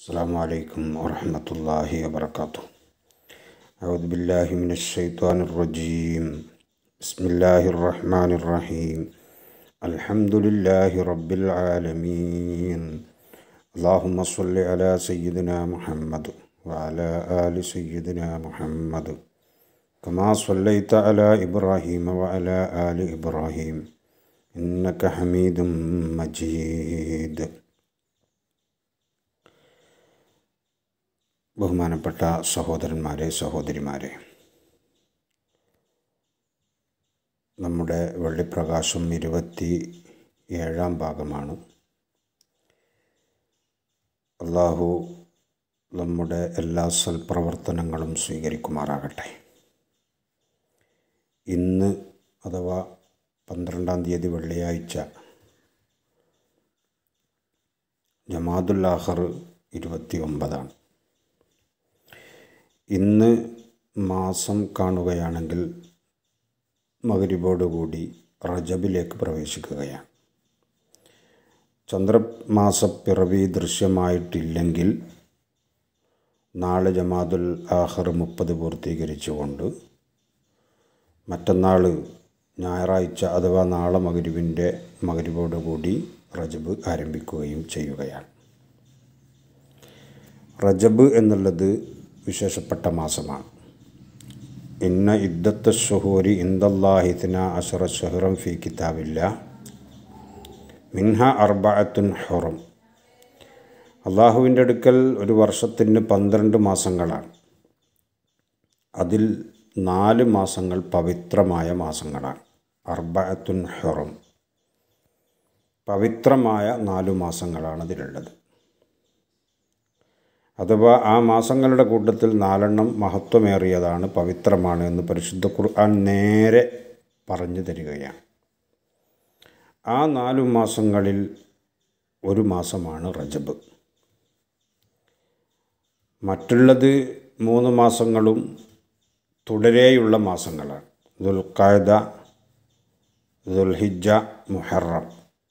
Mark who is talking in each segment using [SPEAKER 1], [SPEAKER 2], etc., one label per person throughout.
[SPEAKER 1] السلام عليكم ورحمة الله وبركاته أعوذ بالله من الشيطان الرجيم بسم الله الرحمن الرحيم الحمد لله رب العالمين اللهم صل على سيدنا محمد وعلى آل سيدنا محمد كما صليت على إبراهيم وعلى آل إبراهيم إنك حميد مجيد ബഹുമാനപ്പെട്ട സഹോദരന്മാരെ സഹോദരിമാരെ നമ്മുടെ വെള്ളിപ്രകാശം ഇരുപത്തി ഏഴാം ഭാഗമാണ് അള്ളാഹു നമ്മുടെ എല്ലാ സൽപ്രവർത്തനങ്ങളും സ്വീകരിക്കുമാറാകട്ടെ ഇന്ന് അഥവാ പന്ത്രണ്ടാം തീയതി വെള്ളിയാഴ്ച ജമാദുൽ ആഹർ ഇരുപത്തി ഒമ്പതാണ് ഇന്ന് മാസം കാണുകയാണെങ്കിൽ മകരിബോടുകൂടി റജബിലേക്ക് പ്രവേശിക്കുകയാണ് ചന്ദ്രമാസപ്പിറവി ദൃശ്യമായിട്ടില്ലെങ്കിൽ നാളെ ജമാദുൽ ആഹർ മുപ്പത് പൂർത്തീകരിച്ചുകൊണ്ട് മറ്റന്നാൾ ഞായറാഴ്ച അഥവാ നാളെ മകരിബിൻ്റെ മകരിബോടുകൂടി റജബ് ആരംഭിക്കുകയും ചെയ്യുകയാണ് റജബ് എന്നുള്ളത് വിശേഷപ്പെട്ട മാസമാണ് ഇന്ന ഇദ്ദത്ത് ഷുഹൂരി ഇന്ദല്ലാഹിത്തിന അഷറ ഷഹുറം ഫി കിതാബില്ല മിൻഹ അർബഅത്തുൻ ഹുറം അള്ളാഹുവിൻ്റെ അടുക്കൽ ഒരു വർഷത്തിന് പന്ത്രണ്ട് മാസങ്ങളാണ് അതിൽ നാല് മാസങ്ങൾ പവിത്രമായ മാസങ്ങളാണ് അർബഅത്തുൻ ഹുറം പവിത്രമായ നാലു മാസങ്ങളാണ് അതിലുള്ളത് അഥവാ ആ മാസങ്ങളുടെ കൂട്ടത്തിൽ നാലെണ്ണം മഹത്വമേറിയതാണ് പവിത്രമാണ് എന്ന് പരിശുദ്ധ ഖുർആൻ നേരെ പറഞ്ഞു തരികയാണ് ആ നാലു മാസങ്ങളിൽ ഒരു മാസമാണ് റജബ് മറ്റുള്ളത് മൂന്ന് മാസങ്ങളും തുടരെയുള്ള മാസങ്ങളാണ് ദുൽഖായദ ദുൽഹിജ മുഹറം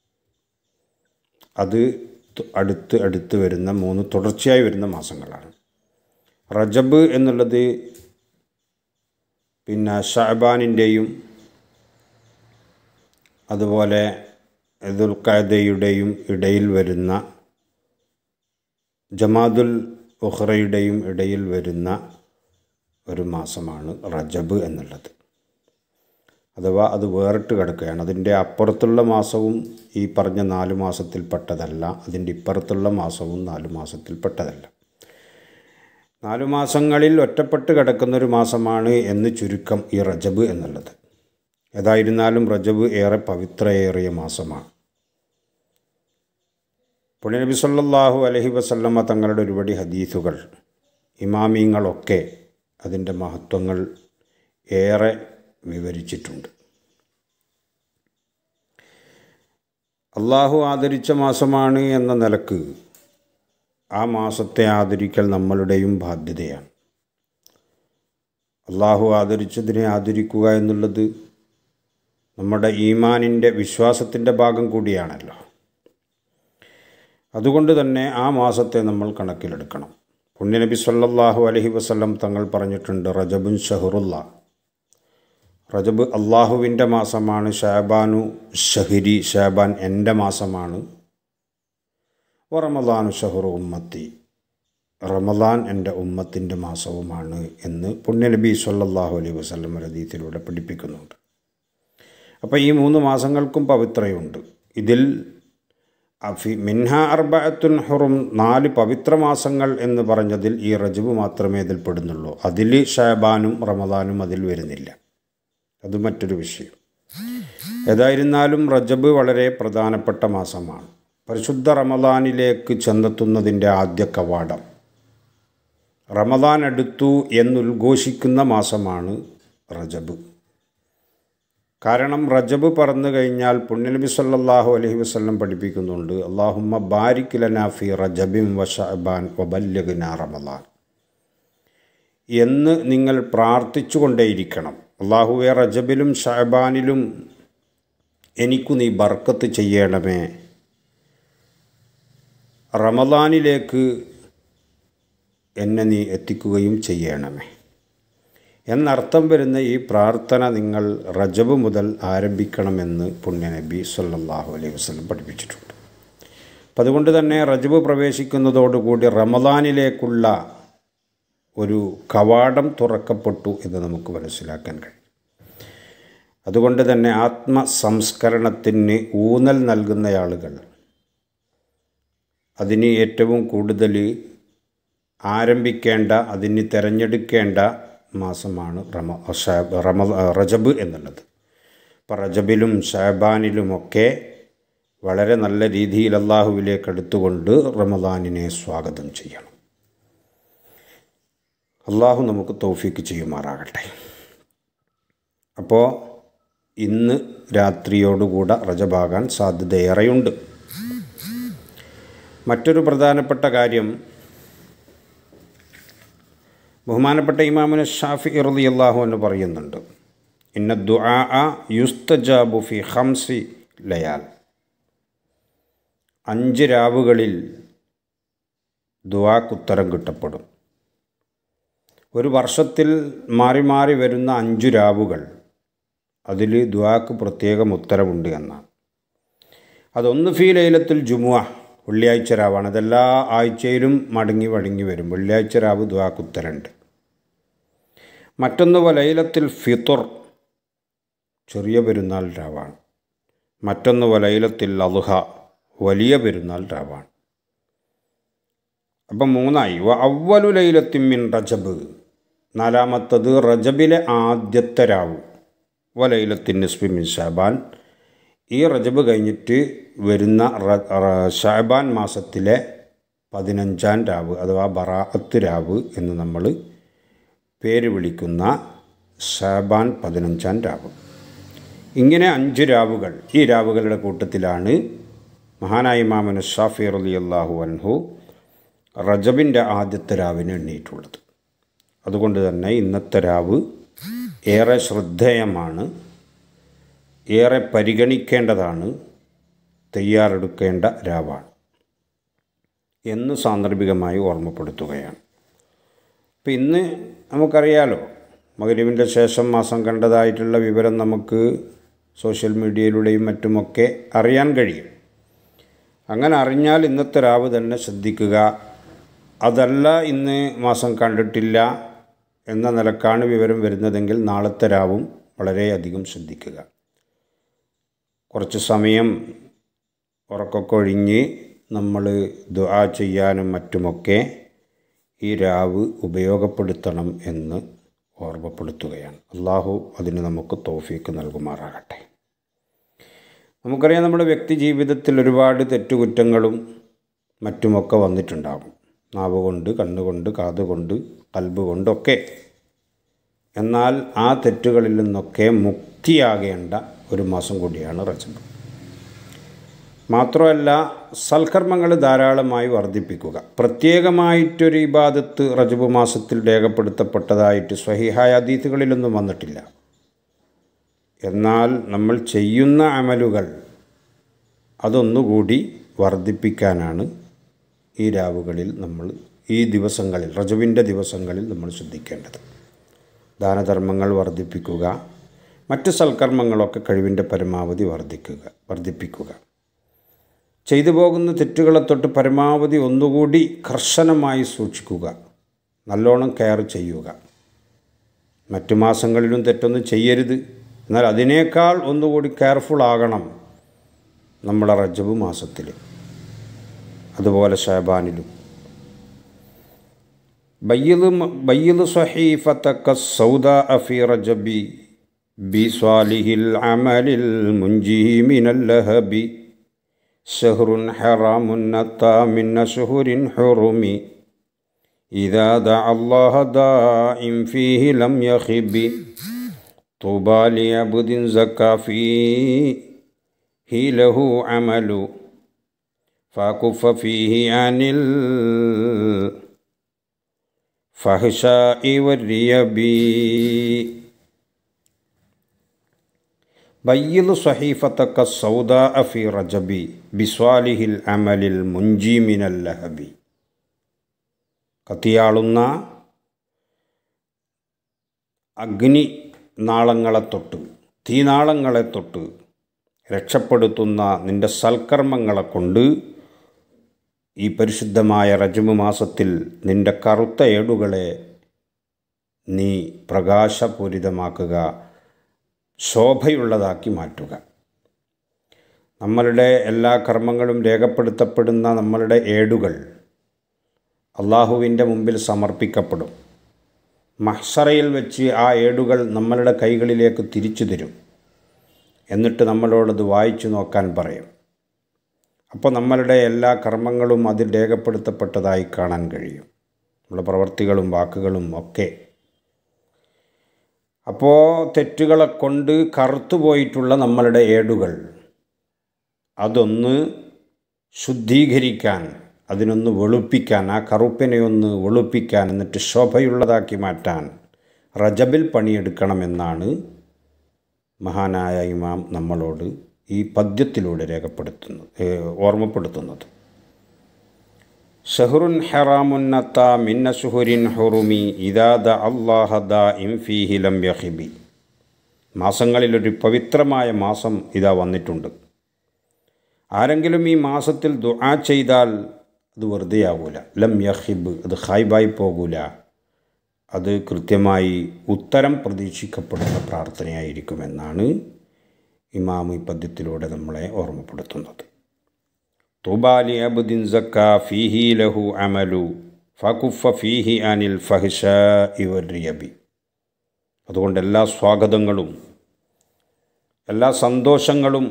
[SPEAKER 1] അത് അടുത്ത് അടുത്ത് വരുന്ന മൂന്ന് തുടർച്ചയായി വരുന്ന മാസങ്ങളാണ് റജബ് എന്നുള്ളത് പിന്നെ ഷഹബാനിൻ്റെയും അതുപോലെ ദുൽഖാദയുടെയും ഇടയിൽ വരുന്ന ജമാദുൽ ഉഹ്റയുടെയും ഇടയിൽ വരുന്ന ഒരു മാസമാണ് റജബ് എന്നുള്ളത് അഥവാ അത് വേറിട്ട് കിടക്കുകയാണ് അതിൻ്റെ അപ്പുറത്തുള്ള മാസവും ഈ പറഞ്ഞ നാല് മാസത്തിൽപ്പെട്ടതല്ല അതിൻ്റെ ഇപ്പുറത്തുള്ള മാസവും നാല് മാസത്തിൽപ്പെട്ടതല്ല നാലു മാസങ്ങളിൽ ഒറ്റപ്പെട്ട് കിടക്കുന്ന ഒരു മാസമാണ് എന്ന് ചുരുക്കം ഈ റജബ് എന്നുള്ളത് ഏതായിരുന്നാലും റജബ് ഏറെ പവിത്രയേറിയ മാസമാണ് പുണ്യനബി സല്ലാഹു അലഹി വസല്ലമ്മ തങ്ങളുടെ ഒരുപടി ഹദീസുകൾ ഇമാമീങ്ങളൊക്കെ അതിൻ്റെ മഹത്വങ്ങൾ ഏറെ വിവരിച്ചിട്ടുണ്ട് അള്ളാഹു ആദരിച്ച മാസമാണ് എന്ന നിലക്ക് ആ മാസത്തെ ആദരിക്കൽ നമ്മളുടെയും ബാധ്യതയാണ് അള്ളാഹു ആദരിച്ചതിനെ ആദരിക്കുക എന്നുള്ളത് നമ്മുടെ ഈമാനിൻ്റെ വിശ്വാസത്തിൻ്റെ ഭാഗം കൂടിയാണല്ലോ അതുകൊണ്ട് തന്നെ ആ മാസത്തെ നമ്മൾ കണക്കിലെടുക്കണം പുണ്യനബി സല്ലാഹു അലഹി വസ്ലം തങ്ങൾ പറഞ്ഞിട്ടുണ്ട് റജബുൻ ഷഹറുല്ല റജബ് അള്ളാഹുവിൻ്റെ മാസമാണ് ഷാബാനു ഷഹിരി ഷാബാൻ എൻ്റെ മാസമാണ് റമദാനു ഷഹറു ഉമ്മത്തി റമദാൻ എൻ്റെ ഉമ്മത്തിൻ്റെ മാസവുമാണ് എന്ന് പുണ്യനബി സല്ലാഹു അലൈഹി വസ്ലം രതീത്തിലൂടെ പഠിപ്പിക്കുന്നുണ്ട് അപ്പോൾ ഈ മൂന്ന് മാസങ്ങൾക്കും പവിത്രയുണ്ട് ഇതിൽ അഫി മിൻഹ അർബഅത്തുൻ ഹുറും നാല് പവിത്ര മാസങ്ങൾ എന്ന് പറഞ്ഞതിൽ ഈ റജബ് മാത്രമേ ഇതിൽ പെടുന്നുള്ളൂ അതിൽ ഷാബാനും റമദാനും അതിൽ വരുന്നില്ല അത് മറ്റൊരു വിഷയം ഏതായിരുന്നാലും റജബ് വളരെ പ്രധാനപ്പെട്ട മാസമാണ് പരിശുദ്ധ റമദാനിലേക്ക് ചെന്നെത്തുന്നതിൻ്റെ ആദ്യ കവാടം റമദാൻ അടുത്തു എന്നുദ്ഘോഷിക്കുന്ന മാസമാണ് റജബ് കാരണം റജബ് പറന്നു കഴിഞ്ഞാൽ പുണ്യനബി സല്ലാഹു അലഹി വസ്ലം പഠിപ്പിക്കുന്നുണ്ട് അള്ളാഹുമ്മ ബാരിക് ലനാഫി റജബിം വഷബാൻ വബല്യഗ്ന റമദാൻ എന്ന് നിങ്ങൾ പ്രാർത്ഥിച്ചുകൊണ്ടേയിരിക്കണം അള്ളാഹുവെ റജബിലും ഷഹബാനിലും എനിക്കു നീ ബർക്കത്ത് ചെയ്യണമേ റമദാനിലേക്ക് എന്നെ നീ എത്തിക്കുകയും ചെയ്യണമേ എന്നർത്ഥം വരുന്ന ഈ പ്രാർത്ഥന നിങ്ങൾ റജബ് മുതൽ ആരംഭിക്കണമെന്ന് പുണ്യനബി സല്ലല്ലാഹു അലൈഹി വസല്ലം പഠിപ്പിച്ചിട്ടുണ്ട് അപ്പം അതുകൊണ്ട് തന്നെ റജബ് പ്രവേശിക്കുന്നതോടുകൂടി റമദാനിലേക്കുള്ള ഒരു കവാടം തുറക്കപ്പെട്ടു എന്ന് നമുക്ക് മനസ്സിലാക്കാൻ കഴിയും അതുകൊണ്ട് തന്നെ ആത്മസംസ്കരണത്തിന് ഊന്നൽ നൽകുന്ന ആളുകൾ അതിന് ഏറ്റവും കൂടുതൽ ആരംഭിക്കേണ്ട അതിന് തിരഞ്ഞെടുക്കേണ്ട മാസമാണ് റമ ഷാബ് റമ റജബ് എന്നുള്ളത് അപ്പോൾ റജബിലും ഷാബാനിലുമൊക്കെ വളരെ നല്ല രീതിയിൽ അള്ളാഹുവിലേക്ക് അടുത്തുകൊണ്ട് റമദാനിനെ സ്വാഗതം ചെയ്യണം അള്ളാഹു നമുക്ക് തൗഫീക്ക് ചെയ്യുമാറാകട്ടെ അപ്പോൾ ഇന്ന് രാത്രിയോടുകൂടെ റജബാകാൻ സാധ്യതയേറെയുണ്ട് മറ്റൊരു പ്രധാനപ്പെട്ട കാര്യം ബഹുമാനപ്പെട്ട ഇമാമുന ഷാഫി ഇറലി അള്ളാഹു എന്ന് പറയുന്നുണ്ട് ഇന്ന ദുആ യുസ്തജാബു ഫി ഹംസി ലയാൽ അഞ്ച് രാവുകളിൽ ദുആക്കുത്തരം കിട്ടപ്പെടും ഒരു വർഷത്തിൽ മാറി മാറി വരുന്ന അഞ്ചു രാവുകൾ അതിൽ ദുആക്ക് പ്രത്യേകം ഉത്തരവുണ്ട് എന്നാണ് അതൊന്ന് ഫീ ലൈലത്തിൽ ജുമുഅ വെള്ളിയാഴ്ച രാവാണ് അതെല്ലാ ആഴ്ചയിലും മടങ്ങി മടങ്ങി വരും വെള്ളിയാഴ്ച രാവ് ദുആക്ക് ഉത്തരമുണ്ട് മറ്റൊന്ന് വലയിലത്തിൽ ഫിത്തുർ ചെറിയ പെരുന്നാൾ രാവാണ് മറ്റൊന്ന് വലയിലത്തിൽ അലുഹ വലിയ പെരുന്നാൾ രാവാണ് അപ്പം മൂന്നായി വ അവലു ലൈലത്തിമ്മിൻ റജബ് നാലാമത്തത് റജബിലെ ആദ്യത്തെ രാവ് വലയിലത്തിൻ നിസ്ബിമിൻ ഷാബാൻ ഈ റജബ് കഴിഞ്ഞിട്ട് വരുന്ന ഷാബാൻ മാസത്തിലെ പതിനഞ്ചാം രാവ് അഥവാ ബറാഅത്ത് രാവ് എന്ന് നമ്മൾ പേര് വിളിക്കുന്ന ഷാബാൻ പതിനഞ്ചാം രാവ് ഇങ്ങനെ അഞ്ച് രാവുകൾ ഈ രാവുകളുടെ കൂട്ടത്തിലാണ് മഹാനായ ഇമാമന് ഷാഫി റലി അള്ളാഹു അൻഹു റജബിൻ്റെ ആദ്യത്തെ രാവിനെ എണ്ണീട്ടുള്ളത് അതുകൊണ്ട് തന്നെ ഇന്നത്തെ രാവ് ഏറെ ശ്രദ്ധേയമാണ് ഏറെ പരിഗണിക്കേണ്ടതാണ് തയ്യാറെടുക്കേണ്ട രാവാണ് എന്ന് സാന്ദർഭികമായി ഓർമ്മപ്പെടുത്തുകയാണ് അപ്പം ഇന്ന് നമുക്കറിയാലോ മകരീവിൻ്റെ ശേഷം മാസം കണ്ടതായിട്ടുള്ള വിവരം നമുക്ക് സോഷ്യൽ മീഡിയയിലൂടെയും മറ്റുമൊക്കെ അറിയാൻ കഴിയും അങ്ങനെ അറിഞ്ഞാൽ ഇന്നത്തെ രാവ് തന്നെ ശ്രദ്ധിക്കുക അതല്ല ഇന്ന് മാസം കണ്ടിട്ടില്ല എന്ന നിലക്കാണ് വിവരം വരുന്നതെങ്കിൽ നാളത്തെ രാവും വളരെയധികം ശ്രദ്ധിക്കുക കുറച്ച് സമയം ഉറക്കൊക്കെ ഒഴിഞ്ഞ് നമ്മൾ ദുആ ചെയ്യാനും മറ്റുമൊക്കെ ഈ രാവ് ഉപയോഗപ്പെടുത്തണം എന്ന് ഓർമ്മപ്പെടുത്തുകയാണ് അള്ളാഹു അതിന് നമുക്ക് തോഫീക്ക് നൽകുമാറാകട്ടെ നമുക്കറിയാം നമ്മുടെ വ്യക്തി ജീവിതത്തിൽ ഒരുപാട് തെറ്റുകുറ്റങ്ങളും മറ്റുമൊക്കെ വന്നിട്ടുണ്ടാകും നാവ് കൊണ്ട് കണ്ണുകൊണ്ട് കാതുകൊണ്ട് കൽബ് കൊണ്ടൊക്കെ എന്നാൽ ആ തെറ്റുകളിൽ നിന്നൊക്കെ മുക്തിയാകേണ്ട ഒരു മാസം കൂടിയാണ് റജബ് മാത്രമല്ല സൽക്കർമ്മങ്ങൾ ധാരാളമായി വർദ്ധിപ്പിക്കുക പ്രത്യേകമായിട്ടൊരു ഇബാദത്ത് റജബ് മാസത്തിൽ രേഖപ്പെടുത്തപ്പെട്ടതായിട്ട് സ്വഹിഹായ അതീതുകളിലൊന്നും വന്നിട്ടില്ല എന്നാൽ നമ്മൾ ചെയ്യുന്ന അമലുകൾ അതൊന്നുകൂടി വർദ്ധിപ്പിക്കാനാണ് ഈ രാവുകളിൽ നമ്മൾ ഈ ദിവസങ്ങളിൽ റജബിൻ്റെ ദിവസങ്ങളിൽ നമ്മൾ ശ്രദ്ധിക്കേണ്ടത് ദാനധർമ്മങ്ങൾ വർദ്ധിപ്പിക്കുക മറ്റ് സൽക്കർമ്മങ്ങളൊക്കെ കഴിവിൻ്റെ പരമാവധി വർദ്ധിക്കുക വർദ്ധിപ്പിക്കുക ചെയ്തു പോകുന്ന തെറ്റുകളെ തൊട്ട് പരമാവധി ഒന്നുകൂടി കർശനമായി സൂക്ഷിക്കുക നല്ലോണം കെയർ ചെയ്യുക മറ്റു മാസങ്ങളിലും തെറ്റൊന്നും ചെയ്യരുത് എന്നാൽ അതിനേക്കാൾ ഒന്നുകൂടി കെയർഫുൾ ആകണം നമ്മുടെ റജബ് മാസത്തിൽ അതുപോലെ ഷാബാനിലും ബയ്യത് ബയ്യത് സഹീഫത്തക്ക സൗദ അഫി റജബി ബി സ്വാലിഹിൽ അമലിൽ മുഞ്ചി മിനല്ലഹബി شهر حرام نتا من شهر حرم إذا دعا الله دائم فيه لم يخب طوبى لعبد زكى فيه له عمل فكف فيه عن الفحشاء والريب ബയ്യത് സഹീഫത്തക്ക സൗദാ ഫി റജബി ബിസ്വാലിഹിൽ അമലിൽ മുഞ്ചീമിനൽ ലഹബി കത്തിയാളുന്ന അഗ്നി നാളങ്ങളെ തൊട്ട് തീനാളങ്ങളെ തൊട്ട് രക്ഷപ്പെടുത്തുന്ന നിൻ്റെ സൽക്കർമ്മങ്ങളെ കൊണ്ട് ഈ പരിശുദ്ധമായ റജമു മാസത്തിൽ നിൻ്റെ കറുത്ത ഏടുകളെ നീ പ്രകാശപൂരിതമാക്കുക ശോഭയുള്ളതാക്കി മാറ്റുക നമ്മളുടെ എല്ലാ കർമ്മങ്ങളും രേഖപ്പെടുത്തപ്പെടുന്ന നമ്മളുടെ ഏടുകൾ അള്ളാഹുവിൻ്റെ മുമ്പിൽ സമർപ്പിക്കപ്പെടും മഹ്സറയിൽ വെച്ച് ആ ഏടുകൾ നമ്മളുടെ കൈകളിലേക്ക് തിരിച്ചു തരും എന്നിട്ട് നമ്മളോടത് വായിച്ചു നോക്കാൻ പറയും അപ്പോൾ നമ്മളുടെ എല്ലാ കർമ്മങ്ങളും അതിൽ രേഖപ്പെടുത്തപ്പെട്ടതായി കാണാൻ കഴിയും നമ്മുടെ പ്രവർത്തികളും വാക്കുകളും ഒക്കെ അപ്പോൾ തെറ്റുകളെ കൊണ്ട് കറുത്തുപോയിട്ടുള്ള നമ്മളുടെ ഏടുകൾ അതൊന്ന് ശുദ്ധീകരിക്കാൻ അതിനൊന്ന് വെളുപ്പിക്കാൻ ആ കറുപ്പിനെ ഒന്ന് വെളുപ്പിക്കാൻ എന്നിട്ട് ശോഭയുള്ളതാക്കി മാറ്റാൻ റജബിൽ പണിയെടുക്കണമെന്നാണ് മഹാനായ ഇമാം നമ്മളോട് ഈ പദ്യത്തിലൂടെ രേഖപ്പെടുത്തുന്നത് ഓർമ്മപ്പെടുത്തുന്നത് ഷഹറുൻ ഹറാമുന്നത്ത മിന്ന ഷുഹുരിൻ ഹുറുമി ഇദാദ അള്ളാഹ ദ ഇംഫീഹി ലം യഹിബി മാസങ്ങളിലൊരു പവിത്രമായ മാസം ഇതാ വന്നിട്ടുണ്ട് ആരെങ്കിലും ഈ മാസത്തിൽ ദുആ ചെയ്താൽ അത് വെറുതെ ആകൂല ലം യഹിബ് അത് ഹായ്ബായി പോകൂല അത് കൃത്യമായി ഉത്തരം പ്രതീക്ഷിക്കപ്പെടുന്ന പ്രാർത്ഥനയായിരിക്കുമെന്നാണ് ഇമാം ഈ പദ്യത്തിലൂടെ നമ്മളെ ഓർമ്മപ്പെടുത്തുന്നത് തുബാലി അബ്ദിൻ സക്ക ഫീഹി ലഹു അമലു ഫകുഫ ഫീഹി അനിൽ ഫഹിഷ ഇവരിയബി അതുകൊണ്ട് എല്ലാ സ്വാഗതങ്ങളും എല്ലാ സന്തോഷങ്ങളും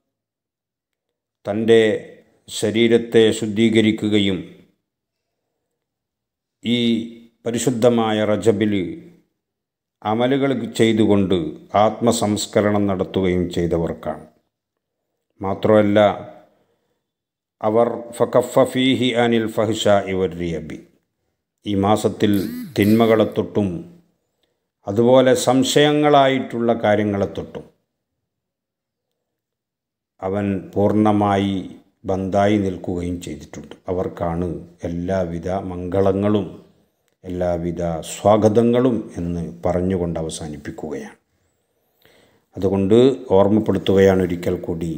[SPEAKER 1] തൻ്റെ ശരീരത്തെ ശുദ്ധീകരിക്കുകയും ഈ പരിശുദ്ധമായ റജബിൽ അമലുകൾ ചെയ്തുകൊണ്ട് ആത്മസംസ്കരണം നടത്തുകയും ചെയ്തവർക്കാണ് മാത്രമല്ല അവർ ഫക്കഫ ഫീഹി അനിൽ ഫഹിഷ ഇവർ റിയബി ഈ മാസത്തിൽ തിന്മകളെ തൊട്ടും അതുപോലെ സംശയങ്ങളായിട്ടുള്ള കാര്യങ്ങളെ തൊട്ടും അവൻ പൂർണ്ണമായി ബന്ധായി നിൽക്കുകയും ചെയ്തിട്ടുണ്ട് അവർക്കാണ് എല്ലാവിധ മംഗളങ്ങളും എല്ലാവിധ സ്വാഗതങ്ങളും എന്ന് പറഞ്ഞുകൊണ്ട് അവസാനിപ്പിക്കുകയാണ് അതുകൊണ്ട് ഓർമ്മപ്പെടുത്തുകയാണ് ഒരിക്കൽ കൂടി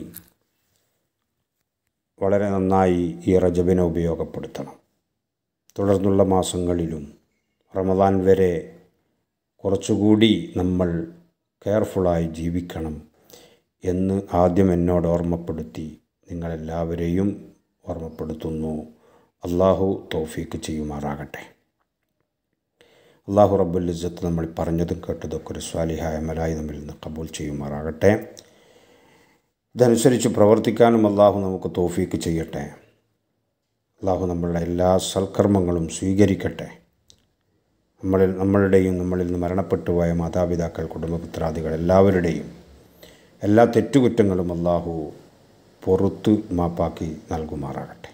[SPEAKER 1] വളരെ നന്നായി ഈ റജബിനെ ഉപയോഗപ്പെടുത്തണം തുടർന്നുള്ള മാസങ്ങളിലും റമദാൻ വരെ കുറച്ചുകൂടി നമ്മൾ കെയർഫുള്ളായി ജീവിക്കണം എന്ന് ആദ്യം എന്നോട് ഓർമ്മപ്പെടുത്തി നിങ്ങളെല്ലാവരെയും ഓർമ്മപ്പെടുത്തുന്നു അള്ളാഹു തോഫീക്ക് ചെയ്യുമാറാകട്ടെ അള്ളാഹു റബ്ബുൽ ഇസ്സത്ത് നമ്മൾ പറഞ്ഞതും കേട്ടതൊക്കെ ഒരു സ്വാലിഹായ മലായി നമ്മിൽ നിന്ന് കബൂൽ ചെയ്യുമാറാകട്ടെ ഇതനുസരിച്ച് പ്രവർത്തിക്കാനും അള്ളാഹു നമുക്ക് തോഫീക്ക് ചെയ്യട്ടെ അള്ളാഹു നമ്മളുടെ എല്ലാ സൽക്കർമ്മങ്ങളും സ്വീകരിക്കട്ടെ നമ്മളിൽ നമ്മളുടെയും നമ്മളിൽ നിന്ന് മരണപ്പെട്ടു പോയ മാതാപിതാക്കൾ കുടുംബപുത്രാദികൾ എല്ലാവരുടെയും എല്ലാ തെറ്റുകുറ്റങ്ങളും അള്ളാഹു പുറത്ത് മാപ്പാക്കി നൽകുമാറാകട്ടെ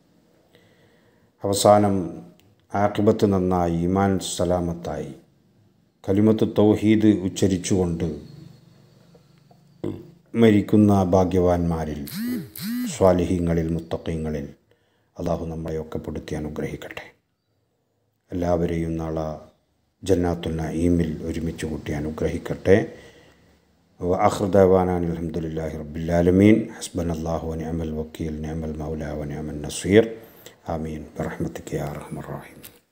[SPEAKER 1] അവസാനം ആക്കിബത്ത് നന്നായി ഇമാൻ സലാമത്തായി കലിമത്ത് തൗഹീദ് ഉച്ചരിച്ചുകൊണ്ട് മരിക്കുന്ന ഭാഗ്യവാന്മാരിൽ സ്വാലിഹീങ്ങളിൽ മുത്തക്കീങ്ങളിൽ അള്ളാഹു നമ്മളെയൊക്കെ പെടുത്തി അനുഗ്രഹിക്കട്ടെ എല്ലാവരെയും നാളെ ജന്നാത്തുൽ നഈമിൽ ഒരുമിച്ച് കൂട്ടി അനുഗ്രഹിക്കട്ടെ وآخر دعوانا أن الحمد لله رب العالمين حسبنا الله ونعم الوكيل نعم المولى ونعم النصير آمين برحمتك يا أرحم الراحمين